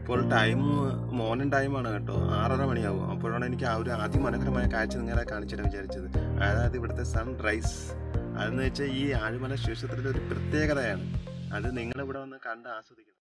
ഇപ്പോൾ time morning ടൈമാണ് കേട്ടോ ആറര മണിയാവും അപ്പോഴാണ് എനിക്ക് ആ ഒരു അതിമനോഹരമായ കാഴ്ച നിങ്ങളെ കാണിച്ചിട്ട് വിചാരിച്ചത് അതായത് ഇവിടുത്തെ സൺറൈസ് അതെന്ന് വെച്ചാൽ ഈ ആഴിമല ക്ഷേത്രത്തിൻ്റെ ഒരു പ്രത്യേകതയാണ് അത് നിങ്ങളിവിടെ വന്ന് കണ്ട് ആസ്വദിക്കണം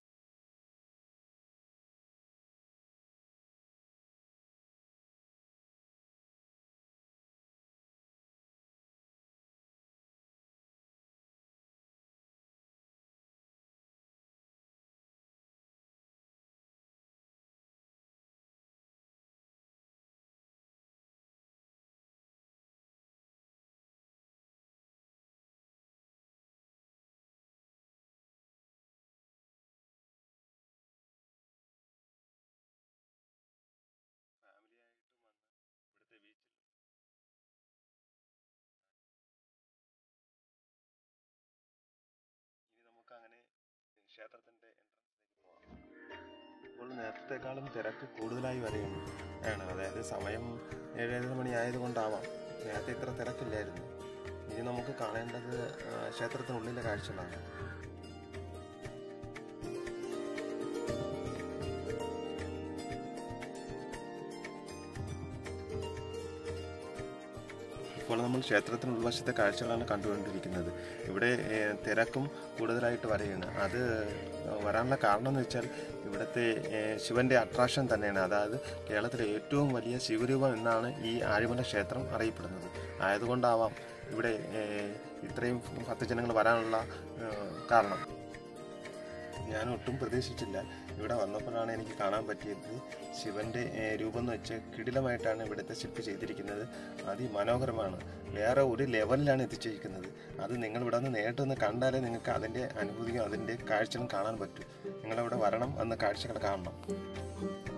ഫാമിലിയായിട്ടും വന്ന് ഇവിടുത്തെ ബീച്ചിൽ ഇനി നമുക്ക് അങ്ങനെ ക്ഷേത്രത്തിന്റെ എൻട്രൻസിലേക്ക് പോവാം ഇപ്പോൾ നേരത്തെക്കാളും തിരക്ക് കൂടുതലായി വരികയാണ് ആണ് അതായത് സമയം ഏഴര മണി ആയതുകൊണ്ടാവാം നേരത്തെ ഇത്ര തിരക്കില്ലായിരുന്നു ഇനി നമുക്ക് കാണേണ്ടത് ആ, ക്ഷേത്രത്തിനുള്ളിലെ കാഴ്ചകളാണ് ഇപ്പോൾ നമ്മൾ ക്ഷേത്രത്തിന് ഉൾവശത്തെ കാഴ്ചകളാണ് കണ്ടുകൊണ്ടിരിക്കുന്നത് ഇവിടെ ഏഹ്, തിരക്കും കൂടുതലായിട്ട് വരികയാണ് അത് വരാനുള്ള കാരണം എന്ന് വെച്ചാൽ ഇവിടുത്തെ ഏഹ്, ശിവന്റെ അട്രാക്ഷൻ തന്നെയാണ് അതായത് കേരളത്തിലെ ഏറ്റവും വലിയ ശിവരൂപം എന്നാണ് ഈ ആഴിമല ക്ഷേത്രം അറിയപ്പെടുന്നത് ആയതുകൊണ്ടാവാം ഇവിടെ ഏഹ്, ഇത്രയും ഭക്തജനങ്ങൾ വരാനുള്ള ഏഹ്, കാരണം ഞാൻ ഒട്ടും പ്രതീക്ഷിച്ചില്ല ഇവിടെ വന്നപ്പോഴാണ് എനിക്ക് കാണാൻ പറ്റിയത് ശിവന്റെ ഏഹ്, രൂപം എന്ന് വെച്ച് കിടിലമായിട്ടാണ് ഇവിടുത്തെ ശില്പി ചെയ്തിരിക്കുന്നത് അതിമനോഹരമാണ് വേറെ ഒരു ലെവലിലാണ് എത്തിച്ചിരിക്കുന്നത് അത് നിങ്ങൾ ഇവിടെ നിന്ന് നേരിട്ട് ഒന്ന് കണ്ടാലേ നിങ്ങൾക്ക് അതിൻ്റെ അനുഭൂതിയും അതിൻ്റെ കാഴ്ചകളും കാണാൻ പറ്റൂ നിങ്ങളവിടെ വരണം അന്ന് കാഴ്ചകൾ കാണണം